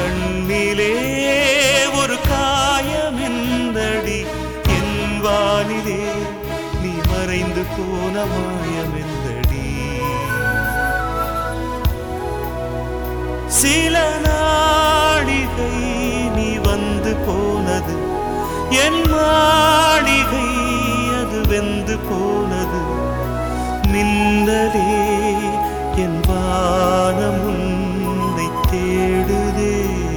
கண்ணிலே ஒரு காயமெந்தடி என் வானிலே நீ மறைந்து போன மாயமெந்தடி சில நாடிகை நீ வந்து போனது என் மாளிகை அது வெந்து போனது மின்னலே என் வானம் உன்னை தேடுதே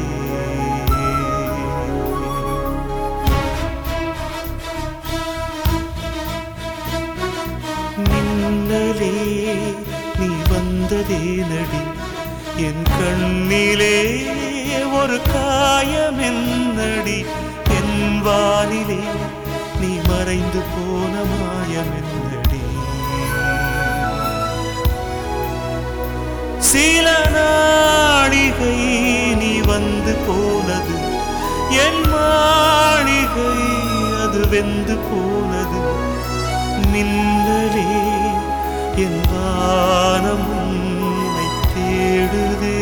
மின்னலே நீ வந்ததே நடி என் கண்ணிலே ஒரு காயம் என்னடி என் வானிலே நீ மறைந்து போன மாயம் என்னடி சில நாளிகை நீ வந்து போனது என் மாளிகை அது வெந்து போனது மின்னலே என் வானம் உன்னை தேடுதே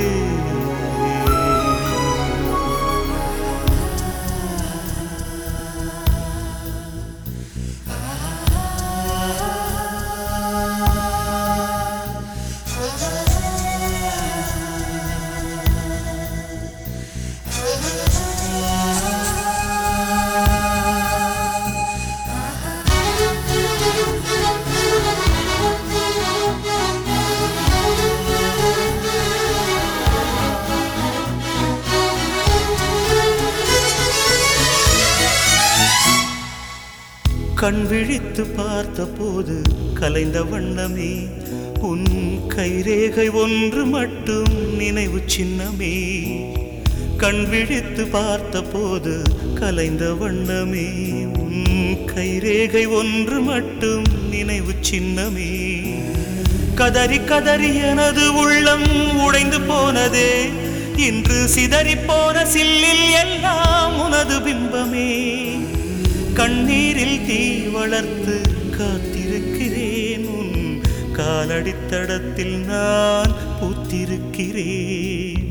கண் விழித்து பார்த்தபோது கலைந்த வண்ணமே உன் கைரேகை ஒன்று மட்டும் நினைவு சின்னமே கண் விழித்து பார்த்தபோது கலைந்த வண்ணமே உன் கைரேகை ஒன்று மட்டும் நினைவு சின்னமே கதறி கதறி எனது உள்ளம் உடைந்து போனதே இன்று சிதறி போன சில்லில் எல்லாம் உனது பிம்பமே கண்ணீரில் தீ வளர்த்து காத்திருக்கிறேன் உன் காலடித்தடத்தில் நான் பூத்திருக்கிறேன்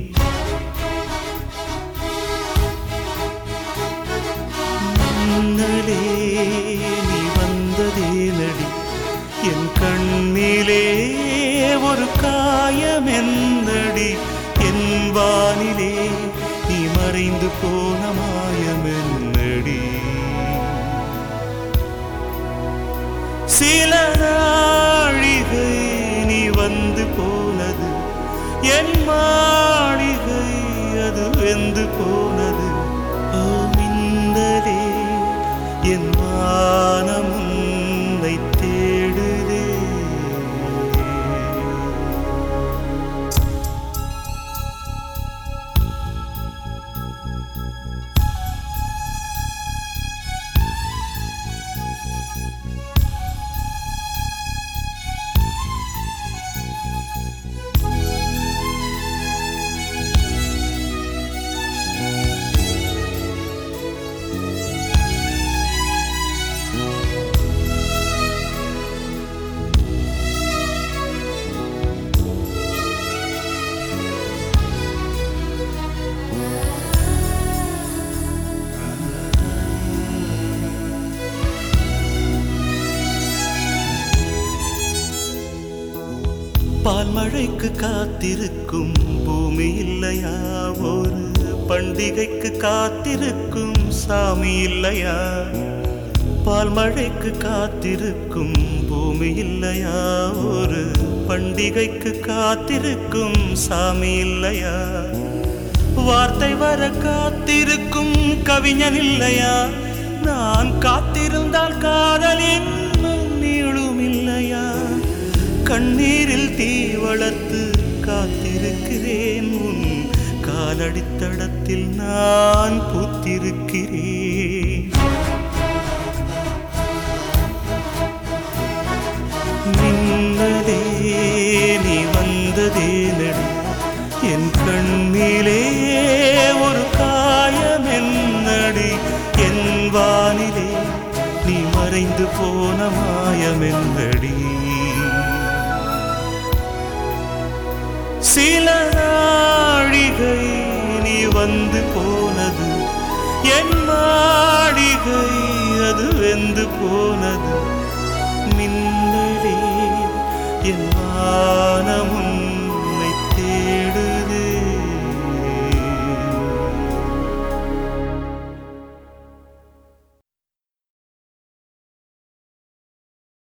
முன்னலே நீ வந்ததே நடி என் கண்ணிலே ஒரு காயம் என்னடி என் வானிலே நீ மறைந்து போன மாயம் என்னடி சில நாழிகை நீ வந்து போனது என் மாளிகை அது வெந்து போனது ஓ மின்னலே என் மானம் உன்னை தேடுதே பால் மழைக்கு காத்திருக்கும் பூமி இல்லையா ஒரு பண்டிகைக்கு காத்திருக்கும் சாமி இல்லையா பால் மழைக்கு காத்திருக்கும் பூமி இல்லையா ஒரு பண்டிகைக்கு காத்திருக்கும் சாமி இல்லையா வார்த்தை வர காத்திருக்கும் கவிஞன் இல்லையா நான் காத்திருந்தால் காதலின் நீளும் இல்லையா கண்ணீரில் தீ வளர்த்து காத்திருக்கிறேன் உன் காலடித்தடத்தில் நான் பூத்திருக்கிறேன் மின்னலே நீ வந்ததே நடி என் கண்ணிலே ஒரு காயம் என்னடி என் வானிலே நீ மறைந்து போன மாயம் என்னடி சில நாழிகை நீ வந்து போனது என் மாளிகை அது வெந்து போனது மின்னலே என்